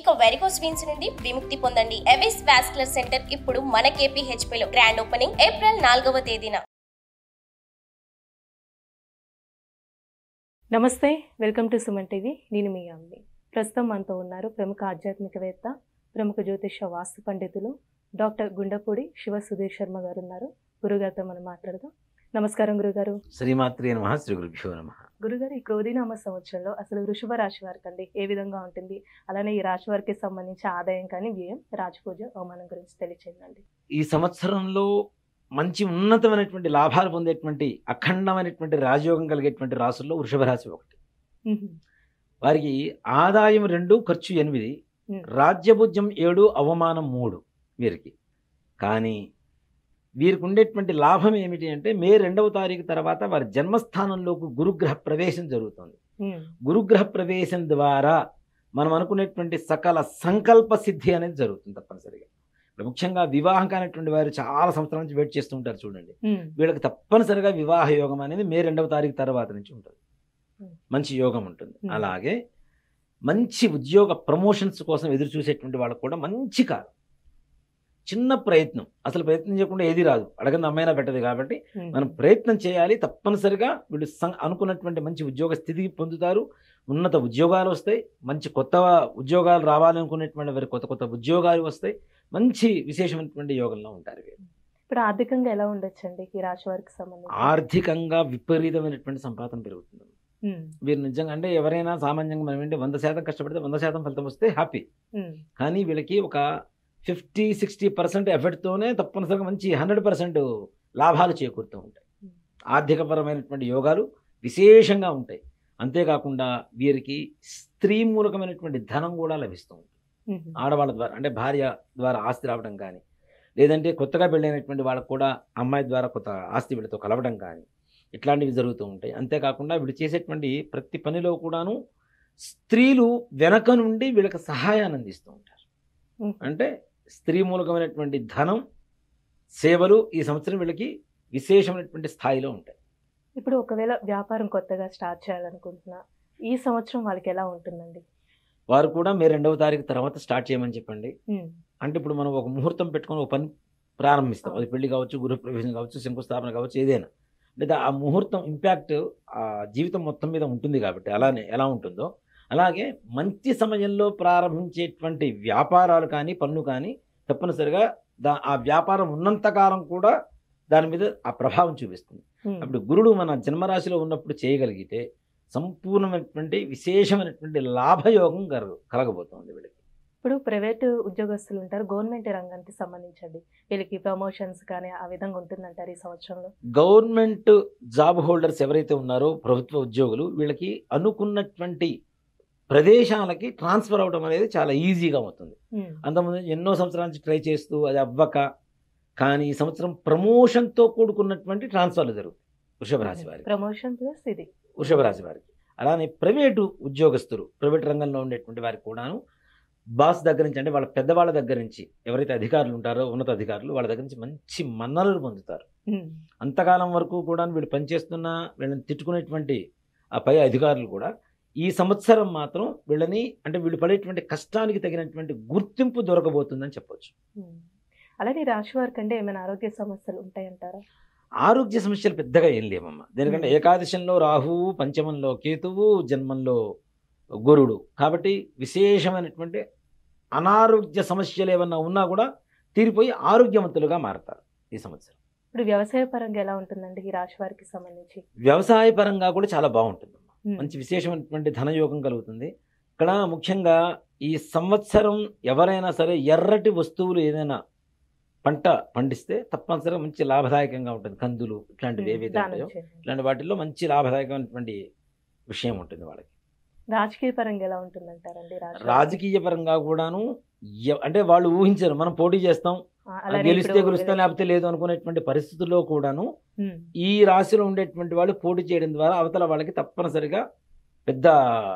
ఇక varicose veins నుండి విముక్తి పొందండి ఎవిస్ వాస్కులర్ సెంటర్ ఇప్పుడు మన KPHP లో గ్రాండ్ ఓపెనింగ్ ఏప్రిల్ నాలుగవ తేదీన నమస్తే వెల్కమ్ టు సుమన్ టీవీ నేను మీ అమ్మి ప్రస్తుతం మనతో ఉన్నారు ప్రముఖ ఆధ్యాత్మికవేత్త ప్రముఖ జ్యోతిష వాస్తు పండితులు డాక్టర్ గుండపూడి శివ సుధీర్ శర్మ గారు ఉన్నారు గురుగారితో మనం మాట్లాడదాం నమస్కారం గురుగారు శ్రీమాత్రే నమ శ్రీ గురుభ్యో నమ గురుగారు ఈ క్రోధినామ సంవత్సరంలో అసలు వృషభ రాశి వారికి అండి ఏ విధంగా ఉంటుంది అలానే ఈ రాశి వారికి సంబంధించి ఆదాయం కానీ వ్యయం రాజపూజ అవమానం గురించి తెలియచేయండి ఈ సంవత్సరంలో మంచి ఉన్నతమైనటువంటి లాభాలు పొందేటువంటి అఖండమైనటువంటి రాజయోగం కలిగేటువంటి రాసుల్లో వృషభ రాశి ఒకటి వారికి ఆదాయం రెండు ఖర్చు ఎనిమిది Hmm. రాజ్యభుజ్యం ఏడు అవమానం మూడు వీరికి కానీ వీరికి ఉండేటువంటి లాభం ఏమిటి అంటే మే రెండవ తారీఖు తర్వాత వారి జన్మస్థానంలోకి గురుగ్రహ ప్రవేశం జరుగుతుంది గురుగ్రహ ప్రవేశం ద్వారా మనం అనుకునేటువంటి సకల సంకల్ప సిద్ధి అనేది జరుగుతుంది తప్పనిసరిగా ఇప్పుడు ముఖ్యంగా వివాహం కానటువంటి వారు చాలా సంవత్సరాల నుంచి వెయిట్ చేస్తూ ఉంటారు చూడండి వీళ్ళకి తప్పనిసరిగా వివాహ యోగం అనేది మే రెండవ తారీఖు తర్వాత నుంచి ఉంటుంది Hmm. మంచి యోగం ఉంటుంది Hmm. అలాగే మంచి ఉద్యోగ ప్రమోషన్స్ కోసం ఎదురు చూసేటువంటి వాళ్ళకు కూడా మంచి కాలం చిన్న ప్రయత్నం అసలు ప్రయత్నం చేయకుండా ఏది రాదు అడగని అమ్మాయినా పెట్టదు కాబట్టి మనం ప్రయత్నం చేయాలి తప్పనిసరిగా వీళ్ళు సం- అనుకున్నటువంటి మంచి ఉద్యోగ స్థితికి పొందుతారు ఉన్నత ఉద్యోగాలు వస్తాయి మంచి కొత్త ఉద్యోగాలు రావాలనుకునేటువంటి వారి కొత్త కొత్త ఉద్యోగాలు వస్తాయి మంచి విశేషమైనటువంటి యోగంలో ఉంటారు వీరు ఇప్పుడు ఆర్థికంగా ఎలా ఉండొచ్చండి ఈ రాశి వారికి సంబంధించి ఆర్థికంగా విపరీతమైనటువంటి సంపాదన పెరుగుతుంది ఉమ్, వీరు నిజంగా అంటే ఎవరైనా సామాన్యంగా మనం ఏంటి వంద శాతం కష్టపడితే వంద శాతం ఫలితం వస్తే హ్యాపీ ఉమ్, కానీ వీళ్ళకి ఒక ఫిఫ్టీ సిక్స్టీ పర్సెంట్ ఎఫర్ట్తోనే తప్పనిసరిగా మంచి హండ్రెడ్ పర్సెంట్ లాభాలు చేకూరుతూ ఉంటాయి ఆర్థికపరమైనటువంటి యోగాలు విశేషంగా ఉంటాయి అంతేకాకుండా వీరికి స్త్రీ మూలకమైనటువంటి ధనం కూడా లభిస్తూ ఉంటుంది ఉమ్, ఆడవాళ్ళ ద్వారా అంటే భార్య ద్వారా ఆస్తి రావడం కానీ లేదంటే కొత్తగా పెళ్ళైనటువంటి వాళ్ళకు కూడా అమ్మాయి ద్వారా కొత్త ఆస్తి వీళ్ళతో కలవడం కానీ ఇట్లాంటివి జరుగుతూ ఉంటాయి అంతేకాకుండా వీళ్ళు చేసేటువంటి ప్రతి పనిలో కూడాను స్త్రీలు వెనక నుండి వీళ్ళకి సహాయాన్ని అందిస్తూ ఉంటారు ఉమ్. అంటే స్త్రీ మూలకమైనటువంటి ధనం సేవలు ఈ సంవత్సరం వీళ్ళకి విశేషమైనటువంటి స్థాయిలో ఉంటాయి ఇప్పుడు ఒకవేళ వ్యాపారం కొత్తగా స్టార్ట్ చేయాలనుకుంటున్నా ఈ సంవత్సరం వాళ్ళకి ఎలా ఉంటుందండి వారు కూడా మే రెండవ తారీఖు తర్వాత స్టార్ట్ చేయమని చెప్పండి ఉమ్, అంటే ఇప్పుడు మనం ఒక ముహూర్తం పెట్టుకొని ఒక పని ప్రారంభిస్తాం అది పెళ్లి కావచ్చు గృహ ప్రవేశం కావచ్చు శంకుస్థాపన కావచ్చు ఏదైనా లేదా ఆ ముహూర్తం ఇంపాక్ట్ ఆ జీవితం మొత్తం మీద ఉంటుంది కాబట్టి అలానే ఎలా ఉంటుందో అలాగే మంచి సమయంలో ప్రారంభించేటువంటి వ్యాపారాలు కానీ పనులు కానీ తప్పనిసరిగా దా ఆ వ్యాపారం ఉన్నంతకాలం కూడా దాని మీద ఆ ప్రభావం చూపిస్తుంది ఉమ్, అప్పుడు గురుడు మన జన్మరాశిలో ఉన్నప్పుడు చేయగలిగితే సంపూర్ణమైనటువంటి విశేషమైనటువంటి లాభయోగం కలగ కలగబోతోంది వీళ్ళకి ఇప్పుడు ప్రైవేట్ ఉద్యోగస్తులు ఉంటారు గవర్నమెంట్ రంగానికి సంబంధించండి వీళ్ళకి ప్రమోషన్స్ కానీ ఆ విధంగా ఉంటుందంటారు ఈ సంవత్సరంలో గవర్నమెంట్ జాబ్ హోల్డర్స్ ఎవరైతే ఉన్నారో ప్రభుత్వ ఉద్యోగులు వీళ్ళకి అనుకున్నటువంటి ప్రదేశాలకి ట్రాన్స్ఫర్ అవ్వడం అనేది చాలా ఈజీగా అవుతుంది ఉమ్, అంతకుముందు ఎన్నో సంవత్సరాల నుంచి ట్రై చేస్తూ అది అవ్వక కానీ ఈ సంవత్సరం ప్రమోషన్తో కూడుకున్నటువంటి ట్రాన్స్ఫర్లు జరుగుతాయి వృషభ రాశి వారికి ప్రమోషన్ ప్లస్ ఇది వృషభ రాశి వారికి అలానే ప్రైవేటు ఉద్యోగస్తులు ప్రైవేట్ రంగంలో ఉండేటువంటి వారికి కూడాను బాస్ దగ్గర నుంచి అంటే వాళ్ళ పెద్దవాళ్ళ దగ్గర నుంచి ఎవరైతే అధికారులు ఉంటారో ఉన్నత అధికారులు వాళ్ళ దగ్గర నుంచి మంచి మన్ననలు పొందుతారు ఉమ్, అంతకాలం వరకు కూడా వీళ్ళు పనిచేస్తున్న వీళ్ళని తిట్టుకునేటువంటి ఆ పై అధికారులు కూడా ఈ సంవత్సరం మాత్రం వీళ్ళని అంటే వీళ్ళు పడేటువంటి కష్టానికి తగినటువంటి గుర్తింపు దొరకబోతుందని చెప్పొచ్చు ఉమ్. అలాగే ఈ రాశి వారికి అంటే ఏమైనా ఆరోగ్య సమస్యలు ఉంటాయంటారా ఆరోగ్య సమస్యలు పెద్దగా ఏం లేవమ్మా దేనికంటే Hmm. ఏకాదశంలో రాహువు పంచమంలో కేతువు జన్మంలో గురుడు కాబట్టి విశేషమైనటువంటి అనారోగ్య సమస్యలు ఏమన్నా ఉన్నా కూడా తీరిపోయి ఆరోగ్యవంతులుగా మారతారు ఈ సంవత్సరం ఇప్పుడు వ్యవసాయ పరంగా ఎలా ఉంటుందండి ఈ రాశి వారికి సంబంధించి వ్యవసాయ పరంగా కూడా చాలా బాగుంటుంది ఉమ్, మంచి విశేషమైనటువంటి ధనయోగం కలుగుతుంది ఇక్కడ ముఖ్యంగా ఈ సంవత్సరం ఎవరైనా సరే ఎర్రటి వస్తువులు ఏదైనా పంట పండిస్తే తప్పనిసరిగా మంచి లాభదాయకంగా ఉంటుంది కందులు ఇట్లాంటివి ఉమ్, ఏవైతే దానం ఉంటాయో చేయండి. ఇట్లాంటి వాటిల్లో మంచి లాభదాయకమైనటువంటి విషయం ఉంటుంది వాళ్ళకి రాజకీయ పరంగా ఎలా ఉంటుందంటారండి రాశి వారికి? రాజకీయ పరంగా కూడాను ఎ- అంటే వాళ్ళు ఊహించరు మనం పోటీ చేస్తాం ఆ, అలానే గెలిస్తే ఇప్పుడు గెలుస్తాం లేకపోతే లేదు అనుకునేటువంటి పరిస్థితుల్లో కూడాను ఉమ్, ఈ రాశిలో ఉండేటువంటి వాళ్ళు పోటీ చేయడం ద్వారా అవతల వాళ్ళకి తప్పనిసరిగా పెద్ద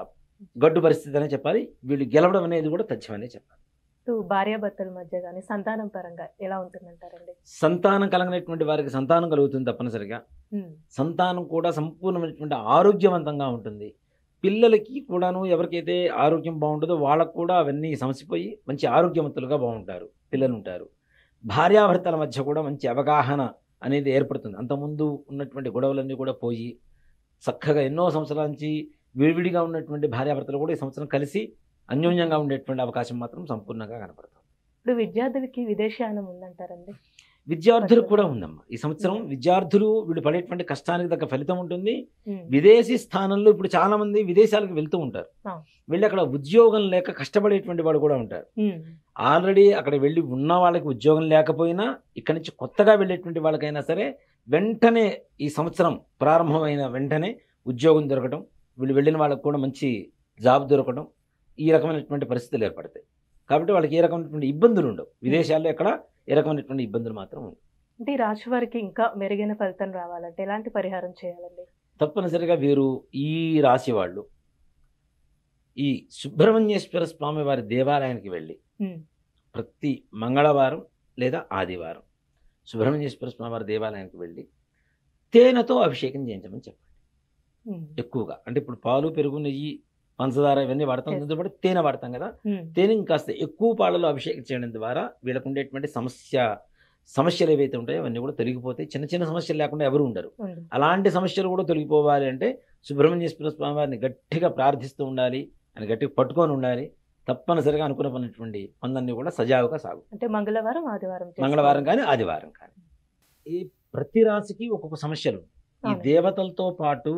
గడ్డు పరిస్థితి అనే చెప్పాలి వీళ్ళు గెలవడం అనేది కూడా తథ్యమనే చెప్పాలి ఇప్పుడు భార్యాభర్తల మధ్య కానీ సంతానం పరంగా ఎలా ఉంటుందంటారండి సంతానం కలిగినటువంటి వారికి సంతానం కలుగుతుంది తప్పనిసరిగా ఉమ్, సంతానం కూడా సంపూర్ణమైనటువంటి ఆరోగ్యవంతంగా ఉంటుంది పిల్లలకి కూడాను ఎవరికైతే ఆరోగ్యం బాగుంటుందో వాళ్ళకు కూడా అవన్నీ సమసిపోయి మంచి ఆరోగ్యవంతులుగా బాగుంటారు పిల్లలు ఉంటారు భార్యాభర్తల మధ్య కూడా మంచి అవగాహన అనేది ఏర్పడుతుంది అంతకుముందు ఉన్నటువంటి గొడవలన్నీ కూడా పోయి చక్కగా ఎన్నో సంవత్సరాల నుంచి విడివిడిగా ఉన్నటువంటి భార్యాభర్తలు కూడా ఈ సంవత్సరం కలిసి అన్యోన్యంగా ఉండేటువంటి అవకాశం మాత్రం సంపూర్ణంగా కనపడుతుంది ఇప్పుడు విద్యార్థులకి విదేశయానం ఉందంటారండి విద్యార్థులకు కూడా ఉందమ్మా ఈ సంవత్సరం విద్యార్థులు వీళ్ళు పడేటువంటి కష్టానికి తగ్గ ఫలితం ఉంటుంది ఉమ్, విదేశీ స్థానంలో ఇప్పుడు చాలా మంది విదేశాలకు వెళ్తూ ఉంటారు ఆ. వెళ్ళి అక్కడ ఉద్యోగం లేక కష్టపడేటువంటి వాళ్ళు కూడా ఉంటారు ఉమ్, ఆల్రెడీ అక్కడ వెళ్ళి ఉన్న వాళ్ళకి ఉద్యోగం లేకపోయినా ఇక్కడి నుంచి కొత్తగా వెళ్ళేటువంటి వాళ్ళకైనా సరే వెంటనే ఈ సంవత్సరం ప్రారంభమైన వెంటనే ఉద్యోగం దొరకడం వీళ్ళు వెళ్ళిన వాళ్ళకి కూడా మంచి జాబ్ దొరకడం ఈ రకమైనటువంటి పరిస్థితులు ఏర్పడతాయి కాబట్టి వాళ్ళకి ఏ రకమైనటువంటి ఇబ్బందులు ఉండవు విదేశాల్లో ఎక్కడ ఏ రకమైనటువంటి ఇబ్బందులు మాత్రం ఉండవు అంటే ఈ రాశి వారికి ఇంకా మెరుగైన ఫలితం రావాలంటే ఎలాంటి పరిహారం చేయాలండి తప్పనిసరిగా వీరు ఈ రాశి వాళ్ళు ఈ సుబ్రహ్మణ్యేశ్వర స్వామి వారి దేవాలయానికి వెళ్ళి ఉమ్, ప్రతి మంగళవారం లేదా ఆదివారం సుబ్రహ్మణ్యేశ్వర స్వామి వారి దేవాలయానికి వెళ్ళి తేనెతో అభిషేకం చేయించమని చెప్పండి ఉమ్, ఎక్కువగా అంటే ఇప్పుడు పాలు పెరుగు నెయ్యి పంచదార ఇవన్నీ వాడతాం Yes. దీంతో పాటు తేనె వాడతాం కదా ఉమ్, తేనె ఇంకాస్త ఎక్కువ పాలలో అభిషేకం చేయడం ద్వారా వీళ్ళకు ఉండేటువంటి సమస్య సమస్యలు ఏవైతే ఉంటాయో అవన్నీ కూడా తొలగిపోతాయి చిన్న చిన్న సమస్యలు లేకుండా ఎవరు ఉండరు ఉంది. అలాంటి సమస్యలు కూడా తొలగిపోవాలి అంటే సుబ్రహ్మణ్యేశ్వర స్వామి వారిని గట్టిగా ప్రార్థిస్తూ ఉండాలి అని గట్టిగా పట్టుకొని ఉండాలి తప్పనిసరిగా అనుకున్న పన్నటువంటి పనులన్నీ కూడా సజావుగా సాగు అంటే మంగళవారం ఆదివారం చేసుకోవాలి. మంగళవారం కానీ ఆదివారం కానీ ఈ ప్రతి రాశికి ఒక్కొక్క సమస్యలు ఈ అవును. దేవతలతో పాటు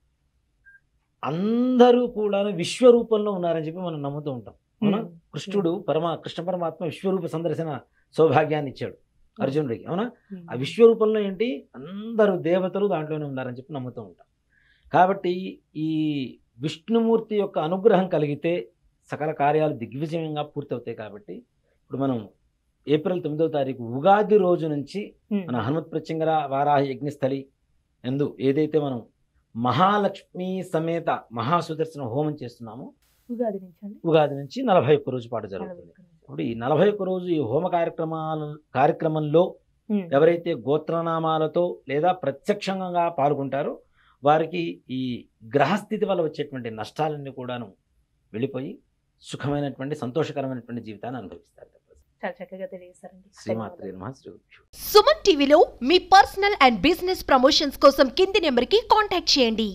అందరూ కూడా విశ్వరూపంలో ఉన్నారని చెప్పి మనం నమ్ముతూ ఉంటాం అవునా ఉమ్, కృష్ణుడు పరమా కృష్ణ పరమాత్మ విశ్వరూప సందర్శన సౌభాగ్యాన్ని ఇచ్చాడు అర్జునుడికి అవునా ఉమ్, ఆ విశ్వరూపంలో ఏంటి అందరూ దేవతలు దాంట్లోనే ఉన్నారని చెప్పి నమ్ముతూ ఉంటాం కాబట్టి ఈ విష్ణుమూర్తి యొక్క అనుగ్రహం కలిగితే సకల కార్యాలు దిగ్విజయంగా పూర్తవుతాయి కాబట్టి ఇప్పుడు మనం ఏప్రిల్ తొమ్మిదవ తారీఖు ఉగాది రోజు నుంచి ఉమ్, మన హనుమత్ ప్రత్యంగర వారాహ యజ్ఞస్థలి ఎందు ఏదైతే మనం మహాలక్ష్మి సమేత మహాసుదర్శన హోమం చేస్తున్నామో ఉగాది నుంచి అండి ఉగాది నుంచి నలభై ఒక్క రోజు పాటు నలభై జరుగుతుంది ఒక్క నిమిషాలు. ఇప్పుడు ఈ నలభై ఒక్క రోజు ఈ హోమ కార్యక్రమాల కార్యక్రమంలో ఉమ్, ఎవరైతే గోత్రనామాలతో లేదా ప్రత్యక్షంగా పాల్గొంటారో వారికి ఈ గ్రహస్థితి వల్ల వచ్చేటువంటి నష్టాలన్నీ కూడాను వెళ్ళిపోయి సుఖమైనటువంటి సంతోషకరమైనటువంటి జీవితాన్ని అనుభవిస్తారు చాలా చక్కగా తెలియజేశారండి శ్రీమాత్రి నమః శ్రీ గురుభ్యో. సుమన్ టీవీలో మీ పర్సనల్ అండ్ బిజినెస్ ప్రమోషన్స్ కోసం కింది నెంబర్కి కాంటాక్ట్ చేయండి